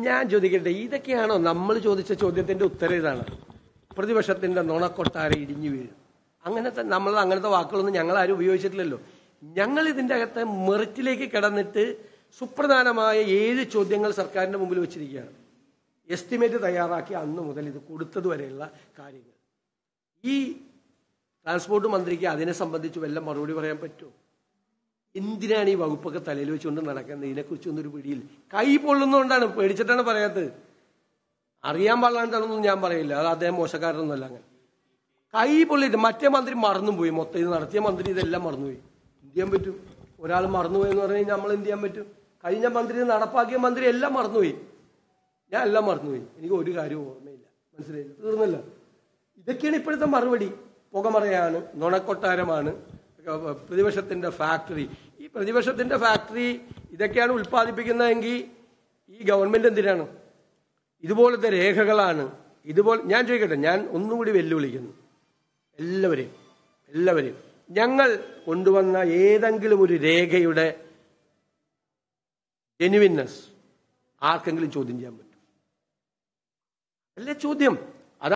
ഞാൻ ചോദിക്കട്ടെ ഇതൊക്കെയാണോ നമ്മൾ ചോദിച്ച ചോദ്യത്തിന്റെ ഉത്തരം ഇതാണ് പ്രതിപക്ഷത്തിന്റെ നുണക്കൊട്ടാര ഇടിഞ്ഞു വീഴും അങ്ങനത്തെ നമ്മൾ അങ്ങനത്തെ വാക്കുകളൊന്നും ഞങ്ങൾ ആരും ഉപയോഗിച്ചിട്ടില്ലല്ലോ ഞങ്ങൾ ഇതിന്റെ അകത്തെ മെറിറ്റിലേക്ക് കിടന്നിട്ട് സുപ്രധാനമായ ഏഴ് ചോദ്യങ്ങൾ സർക്കാരിന്റെ മുമ്പിൽ വെച്ചിരിക്കുകയാണ് എസ്റ്റിമേറ്റ് തയ്യാറാക്കി അന്ന് മുതൽ ഇത് കൊടുത്തതുവരെയുള്ള കാര്യങ്ങൾ ഈ ട്രാൻസ്പോർട്ട് മന്ത്രിക്ക് അതിനെ സംബന്ധിച്ച് വല്ല മറുപടി പറയാൻ പറ്റുമോ എന്തിനാണ് ഈ വകുപ്പൊക്കെ തലയിൽ വെച്ചുകൊണ്ട് നടക്കുന്നത് ഇതിനെക്കുറിച്ചൊന്നും ഒരു പിടിയില്ല കൈ പൊള്ളുന്നതുകൊണ്ടാണ് പേടിച്ചിട്ടാണ് പറയാത്തത് അറിയാൻ പാടില്ലാണ്ടാണെന്നൊന്നും ഞാൻ പറയില്ല അത് അദ്ദേഹം മോശക്കാരനൊന്നുമല്ല അങ്ങനെ കൈ പൊള്ളിയിട്ട് മറ്റേ മന്ത്രി മറന്നും പോയി മൊത്തം ഇത് നടത്തിയ മന്ത്രി ഇതെല്ലാം മറന്നുപോയി എന്ത് ചെയ്യാൻ പറ്റും ഒരാൾ മറന്നുപോയി എന്ന് പറഞ്ഞു കഴിഞ്ഞാൽ നമ്മൾ എന്ത് ചെയ്യാൻ പറ്റും കഴിഞ്ഞ മന്ത്രി ഇത് നടപ്പാക്കിയ മന്ത്രി എല്ലാം മറന്നുപോയി ഞാൻ എല്ലാം മറന്നുപോയി എനിക്ക് ഒരു കാര്യവും ഓർമ്മയില്ല മനസ്സിലായി തീർന്നല്ല ഇതൊക്കെയാണ് ഇപ്പോഴത്തെ മറുപടി പുകമറയാണ് നുണക്കൊട്ടാരമാണ് പ്രതിപക്ഷത്തിന്റെ ഫാക്ടറി ഈ പ്രതിപക്ഷത്തിന്റെ ഫാക്ടറി ഇതൊക്കെയാണ് ഉൽപ്പാദിപ്പിക്കുന്നതെങ്കിൽ ഈ ഗവൺമെന്റ് എന്തിനാണ് ഇതുപോലത്തെ രേഖകളാണ് ഇതുപോലെ ഞാൻ ചോദിക്കട്ടെ ഞാൻ ഒന്നും കൂടി വെല്ലുവിളിക്കുന്നു എല്ലാവരെയും എല്ലാവരെയും ഞങ്ങൾ കൊണ്ടുവന്ന ഏതെങ്കിലും ഒരു രേഖയുടെ ജെനുവിൻനെസ് ആർക്കെങ്കിലും ചോദ്യം ചെയ്യാൻ പറ്റും അല്ലേ ചോദ്യം